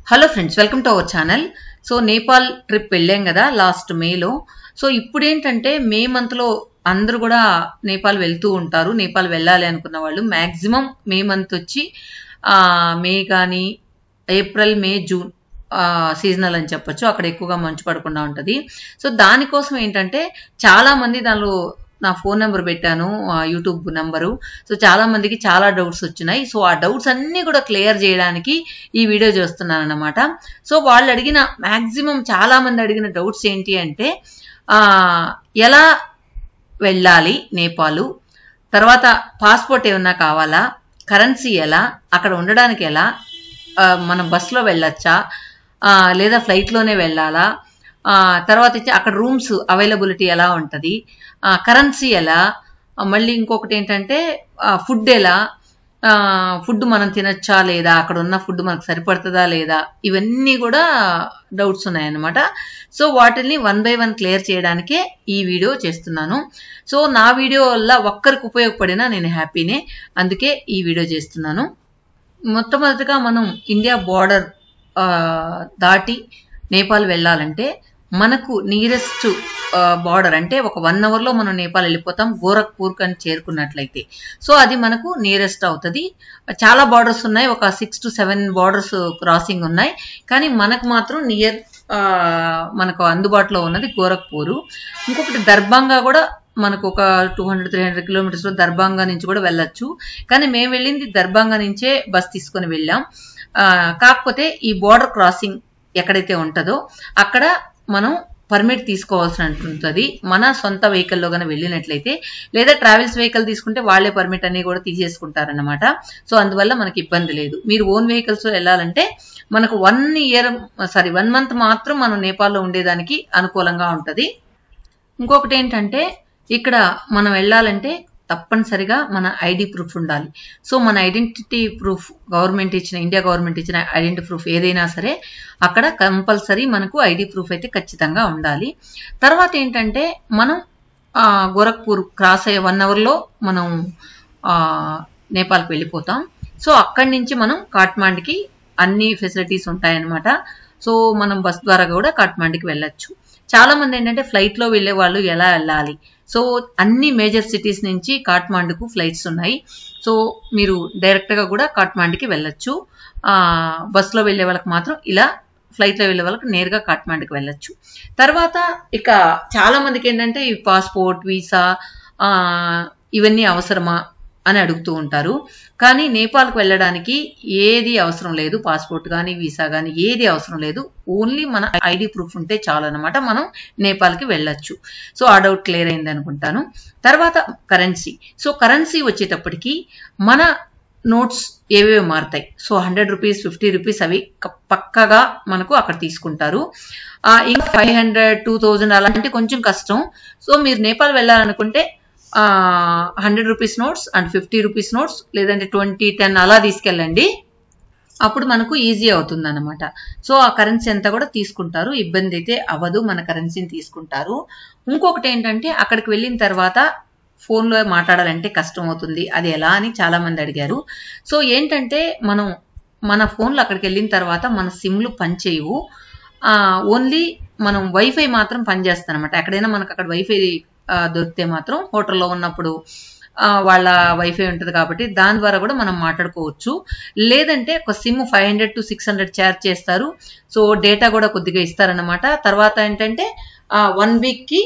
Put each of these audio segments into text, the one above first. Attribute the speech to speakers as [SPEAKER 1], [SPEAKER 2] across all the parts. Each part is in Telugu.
[SPEAKER 1] hello friends welcome to our channel so Nepal trip వెళ్ళాం కదా లాస్ట్ మేలో సో ఇప్పుడు ఏంటంటే మే మంత్లో అందరూ కూడా నేపాల్ వెళ్తూ ఉంటారు నేపాల్ వెళ్ళాలి అనుకున్న వాళ్ళు మ్యాక్సిమం మే మంత్ వచ్చి ఆ, మే కానీ ఏప్రిల్ మే జూన్ సీజనల్ అని చెప్పొచ్చు అక్కడ ఎక్కువగా మంచు పడకుండా ఉంటుంది సో దానికోసం ఏంటంటే చాలా మంది దానిలో నా ఫోన్ నెంబర్ పెట్టాను ఆ, యూట్యూబ్ నెంబరు సో చాలా మందికి చాలా డౌట్స్ వచ్చినాయి సో ఆ డౌట్స్ అన్నీ కూడా క్లియర్ చేయడానికి ఈ వీడియో చేస్తున్నాను అనమాట సో వాళ్ళు అడిగిన మ్యాక్సిమం చాలా మంది అడిగిన డౌట్స్ ఏంటి అంటే ఆ, ఎలా వెళ్ళాలి నేపాలు తర్వాత పాస్పోర్ట్ ఏమన్నా కావాలా కరెన్సీ ఎలా అక్కడ ఉండడానికి ఎలా ఆ, మనం బస్సులో వెళ్ళొచ్చా ఆ, లేదా ఫ్లైట్లోనే వెళ్ళాలా ఆ, తర్వాత వచ్చి అక్కడ రూమ్స్ అవైలబిలిటీ ఎలా ఉంటుంది కరెన్సీ ఎలా ఆ, మళ్ళీ ఇంకొకటి ఏంటంటే ఫుడ్ ఎలా ఫుడ్ మనం తినచ్చా లేదా అక్కడ ఉన్న ఫుడ్ మనకు సరిపడుతుందా లేదా ఇవన్నీ కూడా డౌట్స్ ఉన్నాయన్నమాట సో వాటిని వన్ బై వన్ క్లియర్ చేయడానికే ఈ వీడియో చేస్తున్నాను సో నా వీడియో వల్ల ఒక్కరికి ఉపయోగపడినా నేను హ్యాపీనే అందుకే ఈ వీడియో చేస్తున్నాను మొట్టమొదటిగా మనం ఇండియా బార్డర్ దాటి నేపాల్ వెళ్ళాలంటే మనకు నియరెస్ట్ బార్డర్ అంటే ఒక వన్ అవర్లో మనం నేపాల్ వెళ్ళిపోతాం గోరఖ్పూర్ అని చేరుకున్నట్లయితే సో అది మనకు నియరెస్ట్ అవుతుంది చాలా బార్డర్స్ ఉన్నాయి ఒక six to seven borders crossing ఉన్నాయి కానీ మనకు మాత్రం నియర్ మనకు అందుబాటులో ఉన్నది గోరఖ్పూరు ఇంకొకటి దర్భంగా కూడా మనకు ఒక టూ హండ్రెడ్ త్రీ హండ్రెడ్ కిలోమీటర్స్లో దర్భంగా నుంచి కూడా వెళ్ళొచ్చు కానీ మేము వెళ్ళింది దర్భంగా నుంచే బస్ తీసుకొని వెళ్ళాం ఆ, కాకపోతే ఈ బార్డర్ క్రాసింగ్ ఎక్కడైతే ఉంటుందో అక్కడ మనం పర్మిట్ తీసుకోవాల్సి ఉంటుంది మన సొంత వెహికల్లో కానీ వెళ్ళినట్లయితే లేదా ట్రావెల్స్ వెహికల్ తీసుకుంటే వాళ్ళే పర్మిట్ అన్ని కూడా తీసేసుకుంటారన్నమాట సో అందువల్ల మనకి ఇబ్బంది లేదు మీరు ఓన్ వెహికల్స్ వెళ్ళాలంటే మనకు one year sorry one month మాత్రం మనం నేపాల్లో ఉండేదానికి అనుకూలంగా ఉంటుంది ఇంకొకటి ఏంటంటే ఇక్కడ మనం వెళ్ళాలంటే తప్పనిసరిగా మన ఐడి ప్రూఫ్ ఉండాలి సో మన ఐడెంటిటీ ప్రూఫ్ గవర్నమెంట్ ఇచ్చిన ఇండియా గవర్నమెంట్ ఇచ్చిన ఐడెంటిటీ ప్రూఫ్ ఏదైనా సరే అక్కడ కంపల్సరీ మనకు ఐడి ప్రూఫ్ అయితే ఖచ్చితంగా ఉండాలి తర్వాత ఏంటంటే మనం ఆ, గోరఖ్పూర్ క్రాస్ అయ్యే వన్ అవర్లో మనం ఆ, నేపాల్కి వెళ్ళిపోతాం సో అక్కడి నుంచి మనం కాట్మాండ్కి అన్ని ఫెసిలిటీస్ ఉంటాయన్నమాట సో మనం బస్ ద్వారా కూడా కాట్మాండ్కి వెళ్ళొచ్చు చాలా మంది ఏంటంటే ఫ్లైట్ లో వెళ్లే వాళ్ళు ఎలా వెళ్ళాలి సో అన్ని మేజర్ సిటీస్ నుంచి కాట్మాండుకు ఫ్లైట్స్ ఉన్నాయి సో మీరు డైరెక్ట్ గా కూడా కాట్మాండుకి వెళ్ళొచ్చు ఆ బస్ లో వెళ్లే వాళ్ళకి మాత్రం ఇలా ఫ్లైట్ లో వెళ్లే వాళ్ళకి నేరుగా కాట్మాండుకి వెళ్ళొచ్చు తర్వాత ఇక చాలా మందికి ఏంటంటే ఈ పాస్పోర్ట్ వీసా ఆ ఇవన్నీ అవసరమా అని అడుగుతూ ఉంటారు కానీ నేపాల్కి వెళ్ళడానికి ఏది అవసరం లేదు పాస్పోర్ట్ కానీ వీసా కానీ ఏది అవసరం లేదు ఓన్లీ మన ఐడి ప్రూఫ్ ఉంటే చాలు అనమాట మనం నేపాల్కి వెళ్ళొచ్చు సో ఆ డౌట్ క్లియర్ అయింది అనుకుంటాను తర్వాత కరెన్సీ సో కరెన్సీ వచ్చేటప్పటికి మన నోట్స్ ఏవేవి మారుతాయి so hundred rupees fifty rupees అవి క- పక్కగా మనకు అక్కడ తీసుకుంటారు ఆ, ఇంకా ఫైవ్ హండ్రెడ్ టూ థౌజండ్ అలాంటి కొంచెం కష్టం సో మీరు నేపాల్ వెళ్ళాలనుకుంటే hundred rupees notes and fifty rupees notes లేదంటే ట్వంటీ టెన్ అలా తీసుకెళ్ళండి అప్పుడు మనకు ఈజీ అవుతుంది అనమాట సో ఆ కరెన్సీ అంతా కూడా తీసుకుంటారు ఇబ్బంది అయితే అవ్వదు మన కరెన్సీని తీసుకుంటారు ఇంకొకటి ఏంటంటే అక్కడికి వెళ్ళిన తర్వాత ఫోన్లో మాట్లాడాలంటే కష్టం అవుతుంది అది ఎలా అని చాలా మంది అడిగారు సో ఏంటంటే మనం మన ఫోన్లో అక్కడికి వెళ్ళిన తర్వాత మన సిమ్లు పనిచేయవు ఓన్లీ మనం వైఫై మాత్రం పనిచేస్తాం అనమాట ఎక్కడైనా మనకు అక్కడ వైఫై ఆ, దొరికితే మాత్రం హోటల్లో ఉన్నప్పుడు ఆ, వాళ్ళ వైఫై ఉంటుంది కాబట్టి దాని ద్వారా కూడా మనం మాట్లాడుకోవచ్చు లేదంటే ఒక sim five hundred to six hundred charge చేస్తారు సో డేటా కూడా కొద్దిగా ఇస్తారనమాట తర్వాత ఏంటంటే వన్ వీక్కి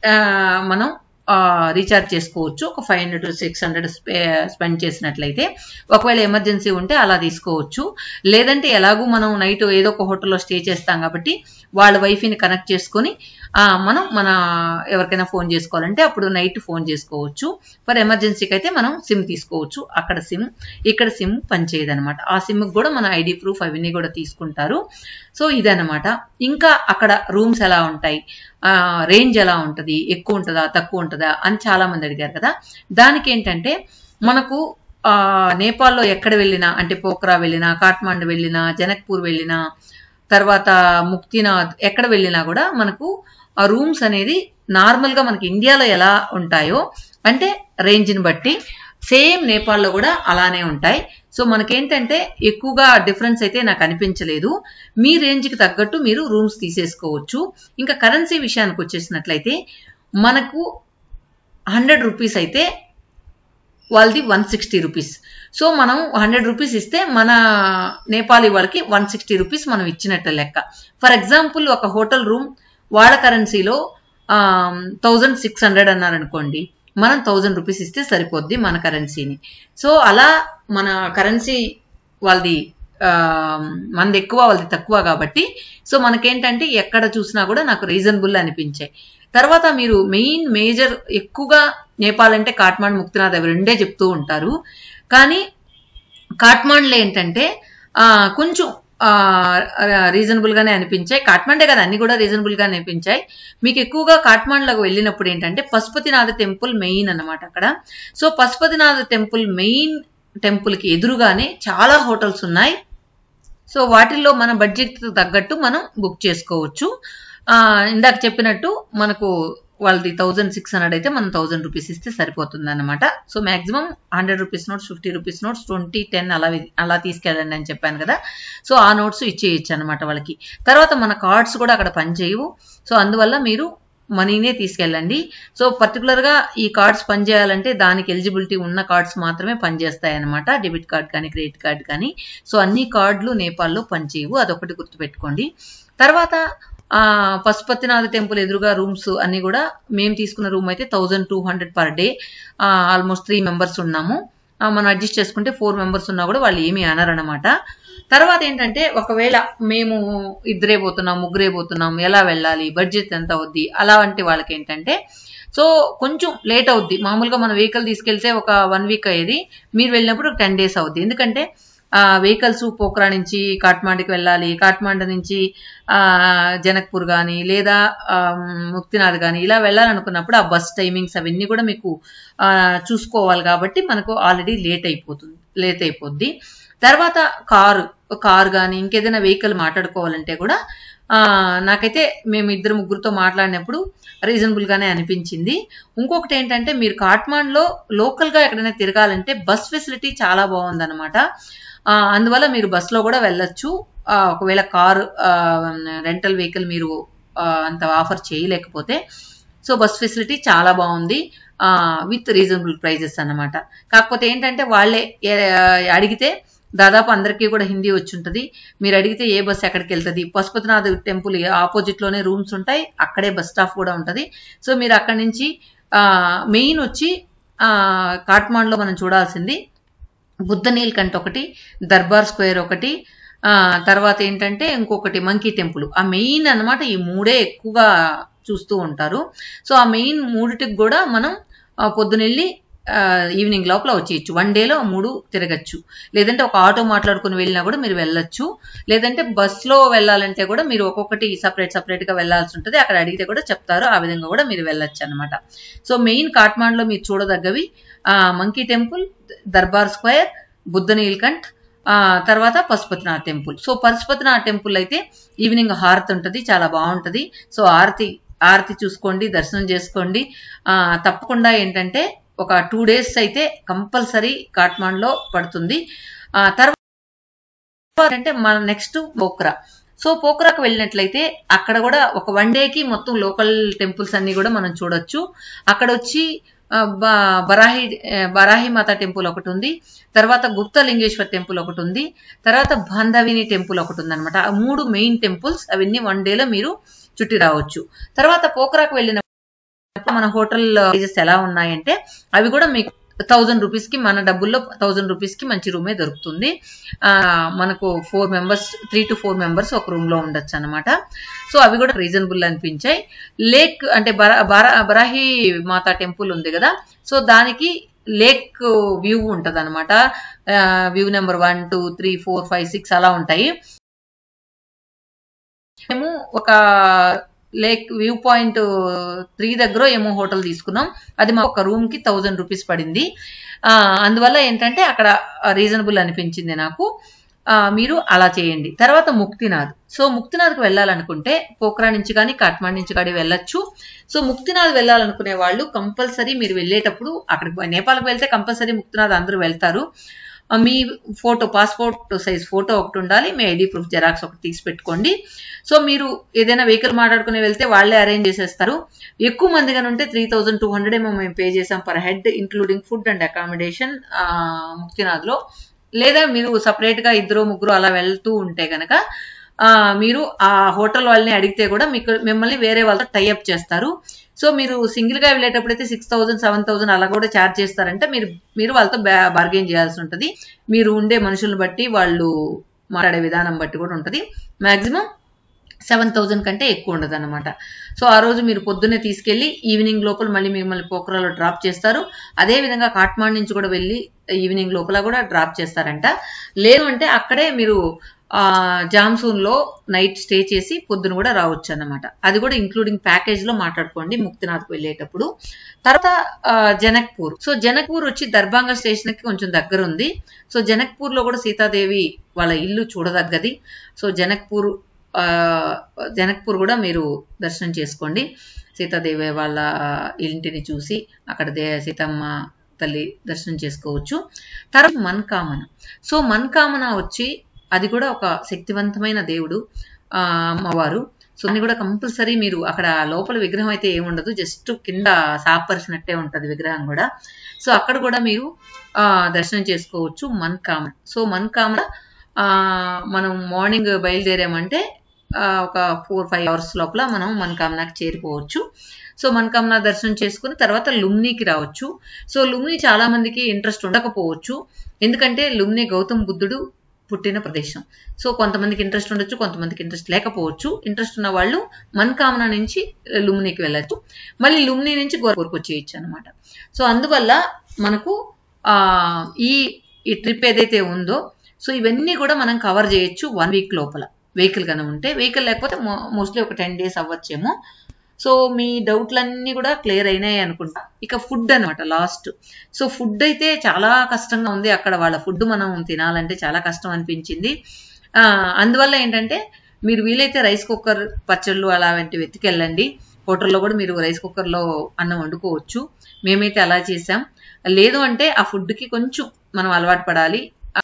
[SPEAKER 1] మనం రీఛార్జ్ చేసుకోవచ్చు ఒక five hundred to six hundred spend చేసినట్లయితే ఒకవేళ ఎమర్జెన్సీ ఉంటే అలా తీసుకోవచ్చు లేదంటే ఎలాగూ మనం నైట్ ఏదో ఒక హోటల్లో స్టే చేస్తాం కాబట్టి వాళ్ళ వైఫైని కనెక్ట్ చేసుకొని ఆ, మనం మన ఎవరికైనా ఫోన్ చేసుకోవాలంటే అప్పుడు నైట్ ఫోన్ చేసుకోవచ్చు ఫర్ ఎమర్జెన్సీకి అయితే మనం సిమ్ తీసుకోవచ్చు అక్కడ సిమ్ ఇక్కడ సిమ్ పనిచేయదు అనమాట ఆ సిమ్కి కూడా మన ఐడి ప్రూఫ్ అవన్నీ కూడా తీసుకుంటారు సో ఇదనమాట ఇంకా అక్కడ రూమ్స్ ఎలా ఉంటాయి రేంజ్ ఎలా ఉంటుంది ఎక్కువ ఉంటుందా తక్కువ ఉంటుందా అని చాలా మంది అడిగారు కదా దానికి ఏంటంటే మనకు ఆ, నేపాల్లో ఎక్కడ వెళ్ళినా అంటే పోఖ్రా వెళ్ళినా కాఠ్మాండు వెళ్ళినా జనక్పూర్ వెళ్ళినా తర్వాత ముక్తినాథ్ ఎక్కడ వెళ్ళినా కూడా మనకు ఆ రూమ్స్ అనేది నార్మల్గా మనకి ఇండియాలో ఎలా ఉంటాయో అంటే రేంజ్ని బట్టి సేమ్ నేపాల్లో కూడా అలానే ఉంటాయి సో మనకేంటంటే ఎక్కువగా డిఫరెన్స్ అయితే నాకు అనిపించలేదు మీ రేంజ్కి తగ్గట్టు మీరు రూమ్స్ తీసేసుకోవచ్చు ఇంకా కరెన్సీ విషయానికి వచ్చేసినట్లయితే మనకు హండ్రెడ్ రూపీస్ అయితే వాళ్ళది వన్ సిక్స్టీ రూపీస్ సో మనం హండ్రెడ్ రూపీస్ ఇస్తే మన నేపాలీ వాళ్ళకి వన్ సిక్స్టీ రూపీస్ మనం ఇచ్చినట్టు లెక్క ఫర్ ఎగ్జాంపుల్ ఒక హోటల్ రూమ్ వాళ్ళ కరెన్సీలో థౌజండ్ సిక్స్ హండ్రెడ్ అన్నారనుకోండి మనం థౌజండ్ రూపీస్ ఇస్తే సరిపోద్ది మన కరెన్సీని సో అలా మన కరెన్సీ వాళ్ళది మనది ఎక్కువ వాళ్ళది తక్కువ కాబట్టి సో మనకేంటంటే ఎక్కడ చూసినా కూడా నాకు రీజనబుల్ అనిపించాయి తర్వాత మీరు మెయిన్ మేజర్ ఎక్కువగా నేపాల్ అంటే కాట్మాండ్ ముక్తినాథ్ అవి రెండే చెప్తూ ఉంటారు కానీ కాట్మాండ్లో ఏంటంటే కొంచెం రీజనబుల్ గానే అనిపించాయి కాట్మాండే కదా అన్ని కూడా రీజనబుల్ గానే అనిపించాయి మీకు ఎక్కువగా కాట్మాండ్లోకి వెళ్ళినప్పుడు ఏంటంటే పశుపతినాథ టెంపుల్ మెయిన్ అన్నమాట అక్కడ so Pashupatinath temple main temple కి ఎదురుగానే చాలా హోటల్స్ ఉన్నాయి సో వాటిల్లో మన బడ్జెట్ తగ్గట్టు మనం బుక్ చేసుకోవచ్చు ఇందాక చెప్పినట్టు మనకు వాళ్ళది థౌజండ్ సిక్స్ హండ్రెడ్ అయితే మనం థౌజండ్ రూపీస్ ఇస్తే సరిపోతుంది అనమాట so maximum hundred rupees notes fifty rupees notes twenty ten అలా అలా తీసుకెళ్ళండి అని చెప్పాను కదా సో ఆ నోట్స్ ఇచ్చేయచ్చు అనమాట వాళ్ళకి తర్వాత మన కార్డ్స్ కూడా అక్కడ పనిచేయవు సో అందువల్ల మీరు మనీనే తీసుకెళ్ళండి సో పర్టికులర్గా ఈ కార్డ్స్ పనిచేయాలంటే దానికి ఎలిజిబిలిటీ ఉన్న కార్డ్స్ మాత్రమే పనిచేస్తాయి అనమాట డెబిట్ కార్డ్ కానీ క్రెడిట్ కార్డ్ కానీ సో అన్ని కార్డులు నేపాల్లో పనిచేయవు అదొకటి గుర్తుపెట్టుకోండి తర్వాత పశుపతినాథ టెంపుల్ ఎదురుగా రూమ్స్ అన్ని కూడా మేము తీసుకున్న రూమ్ అయితే thousand two hundred per day almost three members ఉన్నాము మనం అడ్జస్ట్ చేసుకుంటే ఫోర్ మెంబర్స్ ఉన్నా కూడా వాళ్ళు ఏమీ అనరనమాట తర్వాత ఏంటంటే ఒకవేళ మేము ఇద్దరే పోతున్నాం ముగ్గురే పోతున్నాం ఎలా వెళ్ళాలి బడ్జెట్ ఎంత అవుద్ది అలాంటి వాళ్ళకి ఏంటంటే సో కొంచెం లేట్ అవుద్ది మామూలుగా మన వెహికల్ తీసుకెళ్తే ఒక వన్ వీక్ అయ్యేది మీరు వెళ్ళినప్పుడు టెన్ డేస్ అవుద్ది ఎందుకంటే వెహికల్స్ పోఖ్రా నుంచి కాట్మాండ్కి వెళ్ళాలి కాట్మాండ్ నుంచి జనక్పూర్ కానీ లేదా ముక్తినాథ్ కానీ ఇలా వెళ్ళాలనుకున్నప్పుడు ఆ బస్ టైమింగ్స్ అవన్నీ కూడా మీకు చూసుకోవాలి కాబట్టి మనకు ఆల్రెడీ లేట్ అయిపోతుంది లేట్ అయిపోద్ది తర్వాత కారు కారు కానీ ఇంకేదైనా వెహికల్ మాట్లాడుకోవాలంటే కూడా నాకైతే మేము ఇద్దరు ముగ్గురుతో మాట్లాడినప్పుడు రీజనబుల్ గానే అనిపించింది ఇంకొకటి ఏంటంటే మీరు కాట్మాండ్లో లోకల్ గా ఎక్కడైనా తిరగాలంటే బస్ ఫెసిలిటీ చాలా బాగుందన్నమాట అందువల్ల మీరు బస్సులో కూడా వెళ్ళొచ్చు ఒకవేళ కార్ రెంటల్ వెహికల్ మీరు అంత ఆఫర్ చేయలేకపోతే సో బస్ ఫెసిలిటీ చాలా బాగుంది విత్ రీజనబుల్ ప్రైజెస్ అన్నమాట కాకపోతే ఏంటంటే వాళ్ళే అడిగితే దాదాపు అందరికీ కూడా హిందీ వచ్చి ఉంటుంది మీరు అడిగితే ఏ బస్ ఎక్కడికి వెళ్తుంది పశుపతినాథ్ టెంపుల్ ఆపోజిట్ లోనే రూమ్స్ ఉంటాయి అక్కడే బస్ స్టాప్ కూడా ఉంటుంది సో మీరు అక్కడి నుంచి మెయిన్ వచ్చి కాట్మాండ్లో మనం చూడాల్సింది బుద్ధ నీల్కంఠ్ ఒకటి దర్బార్ స్క్వేర్ ఒకటి తర్వాత ఏంటంటే ఇంకొకటి మంకీ టెంపుల్ ఆ మెయిన్ అనమాట ఈ మూడే ఎక్కువగా చూస్తూ ఉంటారు సో ఆ మెయిన్ మూడిటికి కూడా మనం పొద్దునెళ్ళి ఈవినింగ్ లోపల వచ్చేయచ్చు వన్ డేలో మూడు తిరగచ్చు లేదంటే ఒక ఆటో మాట్లాడుకుని వెళ్ళినా కూడా మీరు వెళ్ళొచ్చు లేదంటే బస్లో వెళ్ళాలంటే కూడా మీరు ఒక్కొక్కటి సపరేట్ సపరేట్గా వెళ్ళాల్సి ఉంటుంది అక్కడ అడిగితే కూడా చెప్తారు ఆ విధంగా కూడా మీరు వెళ్ళొచ్చు అనమాట సో మెయిన్ కాట్మాండ్లో మీరు చూడదగ్గవి monkey temple Durbar square Buddha Nilkanth తర్వాత Pashupatinath temple so Pashupatinath temple అయితే ఈవినింగ్ హారతి ఉంటుంది చాలా బాగుంటుంది సో ఆరతి ఆరతి చూసుకోండి దర్శనం చేసుకోండి తప్పకుండా ఏంటంటే ఒక టూ డేస్ అయితే కంపల్సరీ కాట్మాండ్లో పడుతుంది తర్వాత అంటే మన నెక్స్ట్ పోక్రా సో పోక్రాకు వెళ్ళినట్లయితే అక్కడ కూడా ఒక వన్ డేకి మొత్తం లోకల్ టెంపుల్స్ అన్ని కూడా మనం చూడొచ్చు అక్కడ వచ్చి బరాహి బరాహి మాత టెంపుల్ ఒకటి ఉంది తర్వాత గుప్త లింగేశ్వర్ టెంపుల్ ఒకటి ఉంది తర్వాత బాంధవిని టెంపుల్ ఒకటి ఉంది అనమాట ఆ మూడు మెయిన్ టెంపుల్స్ అవన్నీ వన్ డేలో మీరు చుట్టి రావచ్చు తర్వాత పోకరాకు వెళ్ళిన మన హోటల్ ప్రైజెస్ ఎలా ఉన్నాయంటే అవి కూడా మీకు థౌజండ్ రూపీస్ కి మన డబ్బుల్లో థౌజండ్ రూపీస్ కి మంచి రూమే దొరుకుతుంది ఆ మనకు four members three to four members ఒక రూమ్ లో ఉండొచ్చు అనమాట సో అవి కూడా రీజనబుల్ అనిపించాయి లేక్ అంటే బరాహి మాతా టెంపుల్ ఉంది కదా సో దానికి లేక్ వ్యూ ఉంటది అనమాట view number one two three four five six అలా ఉంటాయి మేము ఒక లేక్ వ్యూ పాయింట్ త్రీ దగ్గర ఏమో హోటల్ తీసుకున్నాం అది మా ఒక రూమ్ కి థౌజండ్ రూపీస్ పడింది అందువల్ల ఏంటంటే అక్కడ రీజనబుల్ అనిపించింది నాకు ఆ, మీరు అలా చేయండి తర్వాత ముక్తినాథ్ సో ముక్తినాథ్కి వెళ్ళాలనుకుంటే పోఖ్రా నుంచి కానీ కాట్మాండ్ నుంచి కానీ వెళ్ళొచ్చు సో ముక్తినాథ్ వెళ్ళాలనుకునే వాళ్ళు కంపల్సరీ మీరు వెళ్ళేటప్పుడు అక్కడికి నేపాల్కి వెళ్తే కంపల్సరీ ముక్తినాథ్ అందరూ వెళ్తారు ఆ, మీ ఫోటో పాస్పోర్ట్ సైజ్ ఫోటో ఒకటి ఉండాలి మీ ఐడి ప్రూఫ్ జెరాక్స్ ఒకటి తీసి పెట్టుకోండి సో మీరు ఏదైనా వెహికల్ మాట్లాడుకుని వెళ్తే వాళ్ళే అరేంజ్ చేసేస్తారు ఎక్కువ మందిగా ఉంటే త్రీ థౌజండ్ టూ హండ్రెడ్ ఏమో మేము పే చేసాం per head including food and accommodation ముక్తినాథ్లో లేదా మీరు separate గా ఇద్దరు ముగ్గురు అలా వెళ్తూ ఉంటే కనుక ఆ, మీరు ఆ హోటల్ వాళ్ళని అడిగితే కూడా మీకు మిమ్మల్ని వేరే వాళ్ళతో టైఅప్ చేస్తారు సో మీరు సింగిల్ గా వెళ్ళేటప్పుడు అయితే సిక్స్ థౌసండ్ సెవెన్ థౌసండ్ అలా కూడా ఛార్జ్ చేస్తారంటే మీరు మీరు వాళ్ళతో బార్గెన్ చేయాల్సి ఉంటుంది మీరు ఉండే మనుషులను బట్టి వాళ్ళు మాట్లాడే విధానం బట్టి కూడా ఉంటుంది మాక్సిమం సెవెన్ థౌజండ్ కంటే ఎక్కువ ఉండదు అనమాట సో ఆ రోజు మీరు పొద్దున్నే తీసుకెళ్లి ఈవినింగ్ లోపల మళ్ళీ మిమ్మల్ని పోఖరాలో డ్రాప్ చేస్తారు అదే విధంగా కాట్మాండ్ నుంచి కూడా వెళ్ళి ఈవినింగ్ లోపల కూడా డ్రాప్ చేస్తారంట లేదు అంటే అక్కడే మీరు ఆ జామ్సూన్ లో నైట్ స్టే చేసి పొద్దున కూడా రావచ్చు అన్నమాట అది కూడా ఇంక్లూడింగ్ ప్యాకేజ్ లో మాట్లాడుకోండి ముక్తినాథ్కు వెళ్ళేటప్పుడు తర్వాత ఆ, జనక్పూర్ సో జనక్పూర్ వచ్చి దర్భంగా స్టేషన్ కి కొంచెం దగ్గర ఉంది సో జనక్పూర్ లో కూడా సీతాదేవి వాళ్ళ ఇల్లు చూడదగ్గది సో జనక్పూర్ ఆ, జనక్పూర్ కూడా మీరు దర్శనం చేసుకోండి సీతాదేవి వాళ్ళ ఇంటిని చూసి అక్కడ దే సీతమ్మ తల్లి దర్శనం చేసుకోవచ్చు తర్వాత మన్కామన సో మన్కామన వచ్చి అది కూడా ఒక శక్తివంతమైన దేవుడు ఆ, అమ్మవారు సో అన్ని కూడా కంపల్సరీ మీరు అక్కడ లోపల విగ్రహం అయితే ఏముండదు జస్ట్ కింద సాపరిచినట్టే ఉంటది విగ్రహం కూడా సో అక్కడ కూడా మీరు ఆ, దర్శనం చేసుకోవచ్చు మన్కామన సో మన్కామన ఆ, మనం మార్నింగ్ బయలుదేరామంటే ఆ, ఒక ఫోర్ ఫైవ్ అవర్స్ లోపల మనం మన్కామనాకి చేరిపోవచ్చు సో మన్కామన దర్శనం చేసుకుని తర్వాత లుమ్నీకి రావచ్చు సో లుమ్ని చాలా మందికి ఇంట్రెస్ట్ ఉండకపోవచ్చు ఎందుకంటే లుమ్ని గౌతమ్ బుద్ధుడు పుట్టిన ప్రదేశం సో కొంతమందికి ఇంట్రెస్ట్ ఉండొచ్చు కొంతమందికి ఇంట్రెస్ట్ లేకపోవచ్చు ఇంట్రెస్ట్ ఉన్న వాళ్ళు మన్కామన నుంచి లుమ్నీకి వెళ్ళొచ్చు మళ్ళీ లుమ్ని నుంచి గోరఖపూర్కి వచ్చేయచ్చు అనమాట సో అందువల్ల మనకు ఆ ఈ ఈ ట్రిప్ ఏదైతే ఉందో సో ఇవన్నీ కూడా మనం కవర్ చేయొచ్చు వన్ వీక్ లోపల వెహికల్ కనుక ఉంటే వెహికల్ లేకపోతే మోస్ట్లీ ఒక టెన్ డేస్ అవ్వచ్చేమో సో మీ డౌట్లన్నీ కూడా క్లియర్ అయినాయి అనుకుంటా ఇక ఫుడ్ అనమాట లాస్ట్ సో ఫుడ్ అయితే చాలా కష్టంగా ఉంది అక్కడ వాళ్ళ ఫుడ్ మనం తినాలంటే చాలా కష్టం అనిపించింది ఆ, అందువల్ల ఏంటంటే మీరు వీలైతే రైస్ కుక్కర్ పచ్చళ్ళు అలాంటివి వెతికెళ్ళండి హోటల్లో కూడా మీరు రైస్ కుక్కర్లో అన్నం వండుకోవచ్చు మేమైతే అలా చేసాం లేదు అంటే ఆ ఫుడ్కి కొంచెం మనం అలవాటు పడాలి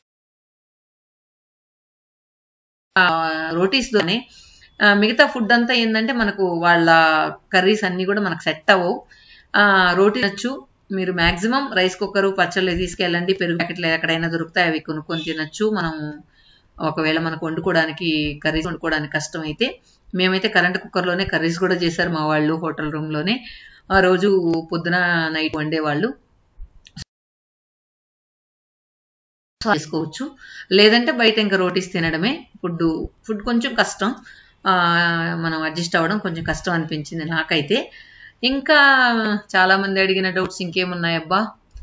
[SPEAKER 1] ఆ, రోటీస్లోనే ఆ, మిగతా ఫుడ్ అంతా ఏంటంటే మనకు వాళ్ళ కర్రీస్ అన్ని కూడా మనకు సెట్ అవ్వవు ఆ, రోటీ తినచ్చు మీరు మాక్సిమం రైస్ కుక్కర్ పచ్చళ్ళు తీసుకెళ్ళండి పెరుగు ప్యాకెట్లు ఎక్కడైనా దొరుకుతాయి అవి కొనుక్కొని తినచ్చు మనం ఒకవేళ మనకు వండుకోవడానికి కర్రీస్ వండుకోవడానికి కష్టం అయితే మేమైతే కరెంట్ కుక్కర్లోనే కర్రీస్ కూడా చేశారు మా వాళ్ళు హోటల్ రూమ్లోనే ఆ రోజు పొద్దున నైట్ వండేవాళ్ళు చేసుకోవచ్చు లేదంటే బయట ఇంకా రోటీస్ తినడమే ఫుడ్ ఫుడ్ కొంచెం కష్టం ఆ, మనం అడ్జస్ట్ అవ్వడం కొంచెం కష్టం అనిపించింది నాకైతే ఇంకా చాలా మంది అడిగిన డౌట్స్ ఇంకేమున్నాయబ్బా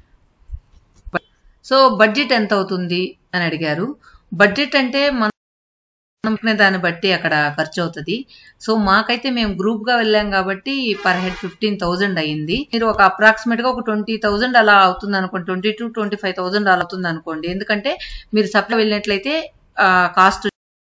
[SPEAKER 1] సో బడ్జెట్ ఎంత అవుతుంది అని అడిగారు బడ్జెట్ అంటే మనం అనుకునే దాన్ని బట్టి అక్కడ ఖర్చు అవుతుంది సో మాకైతే మేము గ్రూప్ గా వెళ్ళాం కాబట్టి పర్ హెడ్ ఫిఫ్టీన్ థౌసండ్ అయ్యింది మీరు ఒక అప్రాక్సిమేట్ గా ఒక ట్వంటీ థౌసండ్ అలా అవుతుంది అనుకోండి twenty to twenty five thousand అలా అవుతుంది అనుకోండి ఎందుకంటే మీరు సప్లై వెళ్ళినట్లయితే కాస్ట్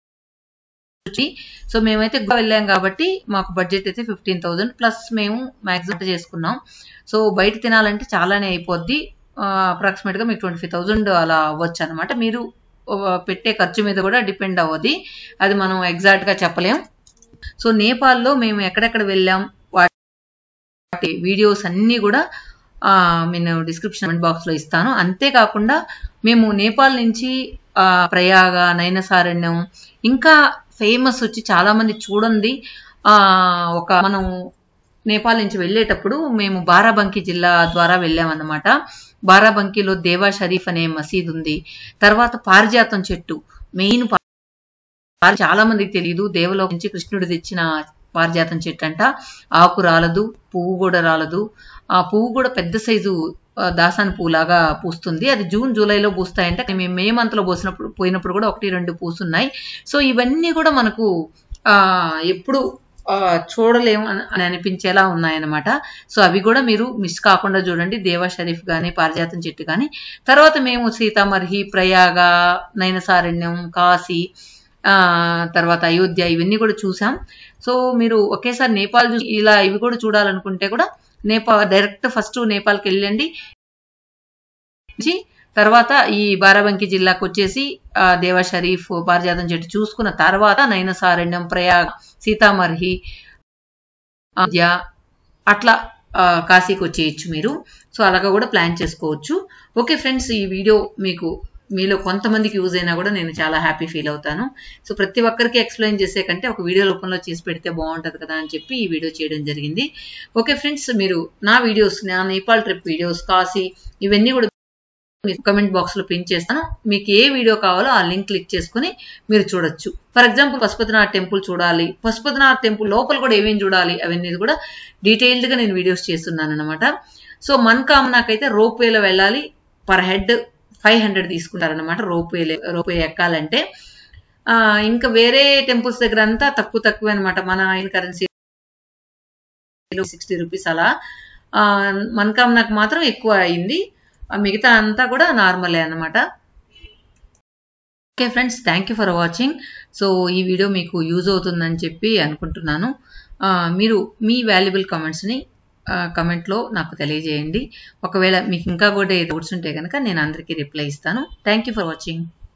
[SPEAKER 1] సో మేమైతే గోవా వెళ్ళాం కాబట్టి మాకు బడ్జెట్ అయితే ఫిఫ్టీన్ థౌసండ్ ప్లస్ మేము మ్యాక్సిమం చేసుకున్నాం సో బయట తినాలంటే చాలానే అయిపోద్ది అప్రాక్సిమేట్ గా మీకు ట్వంటీ ఫైవ్ థౌసండ్ అలా అవ్వచ్చు అనమాట మీరు ఆ, పెట్టే ఖర్చు మీద కూడా డిపెండ్ అవ్వదు అది మనం ఎగ్జాక్ట్ గా చెప్పలేం సో నేపాల్లో మేము ఎక్కడెక్కడ వెళ్ళాం వాటి వీడియోస్ అన్నీ కూడా ఆ, నేను డిస్క్రిప్షన్ బాక్స్ లో ఇస్తాను అంతేకాకుండా మేము నేపాల్ నుంచి ఆ, ప్రయాగ నయనసారణ్యం ఇంకా ఫేమస్ వచ్చి చాలా మంది చూడండి ఆ ఒక మనం నేపాల్ నుంచి వెళ్ళేటప్పుడు మేము బారాబంకి జిల్లా ద్వారా వెళ్ళామన్నమాట బారాబంకీలో దేవా షరీఫ్ అనే మసీద్ ఉంది తర్వాత పారిజాతం చెట్టు మెయిన్ పారి- చాలా మందికి తెలియదు దేవలోకి నుంచి కృష్ణుడు తెచ్చిన పారిజాతం చెట్టు అంట ఆకు రాలదు పువ్వు కూడా రాలదు ఆ పువ్వు కూడా పెద్ద సైజు ఆ, దాసాని పువ్వులాగా పూస్తుంది అది జూన్ జూలైలో పూస్తాయంటే మేము మే మంత్ లో పోసినప్పుడు పోయినప్పుడు కూడా ఒకటి రెండు పూసున్నాయి సో ఇవన్నీ కూడా మనకు ఆ ఎప్పుడు ఆ, చూడలేము అని అని అనిపించేలా ఉన్నాయన్నమాట సో అవి కూడా మీరు మిస్ కాకుండా చూడండి దేవా షరీఫ్ కానీ పారిజాతం చెట్టు కానీ తర్వాత మేము సీతామర్హి ప్రయాగ నయనసారణ్యం కాశీ ఆ తర్వాత అయోధ్య ఇవన్నీ కూడా చూసాం సో మీరు ఒకేసారి నేపాల్ చూ- ఇలా ఇవి కూడా చూడాలనుకుంటే కూడా నేపాల్ డైరెక్ట్ ఫస్ట్ నేపాల్కి వెళ్ళండి నుంచి తర్వాత ఈ బారాబంకి జిల్లాకు వచ్చేసి ఆ, దేవా షరీఫ్ పారిజాతం చెట్టు చూసుకున్న తర్వాత నయనసారణ్యం ప్రయాగ్ సీతామర్హి అయోధ్య అట్లా ఆ, కాశీకి వచ్చేయచ్చు మీరు సో అలాగా కూడా ప్లాన్ చేసుకోవచ్చు ఓకే ఫ్రెండ్స్ ఈ వీడియో మీకు మీలో కొంతమందికి యూజ్ అయినా కూడా నేను చాలా హ్యాపీ ఫీల్ అవుతాను సో ప్రతి ఒక్కరికి ఎక్స్ప్లెయిన్ చేసే కంటే ఒక వీడియో రూపంలో చేసి పెడితే బాగుంటుంది కదా అని చెప్పి ఈ వీడియో చేయడం జరిగింది ఓకే ఫ్రెండ్స్ మీరు నా వీడియోస్ నా నేపాల్ ట్రిప్ వీడియోస్ కాశీ ఇవన్నీ కూడా మీకు కమెంట్ బాక్స్ లో పిన్ చేస్తాను మీకు ఏ వీడియో కావాలో ఆ లింక్ క్లిక్ చేసుకుని మీరు చూడొచ్చు ఫర్ ఎగ్జాంపుల్ పశుపతినాథ్ టెంపుల్ చూడాలి పశుపతినాథ్ టెంపుల్ లోపల కూడా ఏమేమి చూడాలి అవన్నీ కూడా డీటెయిల్డ్ గా నేను వీడియోస్ చేస్తున్నాను అనమాట సో మన్కామనాకైతే రోప్ వేలో వెళ్ళాలి పర్ హెడ్ ఫైవ్ హండ్రెడ్ తీసుకుంటారనమాట రోప్ వే రోప్ వే ఎక్కాలంటే ఆ, ఇంకా వేరే టెంపుల్స్ దగ్గర అంతా తక్కువ తక్కువ అనమాట మన ఆయన కరెన్సీ సిక్స్టీ రూపీస్ అలా ఆ, మన్కామనాకు మాత్రం ఎక్కువ అయింది ఆ మిగతా అంతా కూడా నార్మలే అన్నమాట okay friends thank you for watching so ఈ వీడియో మీకు యూజ్ అవుతుందని చెప్పి అనుకుంటున్నాను ఆ, మీరు మీ వాల్యుబుల్ కమెంట్స్ని కమెంట్లో నాకు తెలియజేయండి ఒకవేళ మీకు ఇంకా కూడా డౌట్స్ ఉంటే కనుక నేను అందరికీ రిప్లై ఇస్తాను థ్యాంక్ యూ ఫర్ వాచింగ్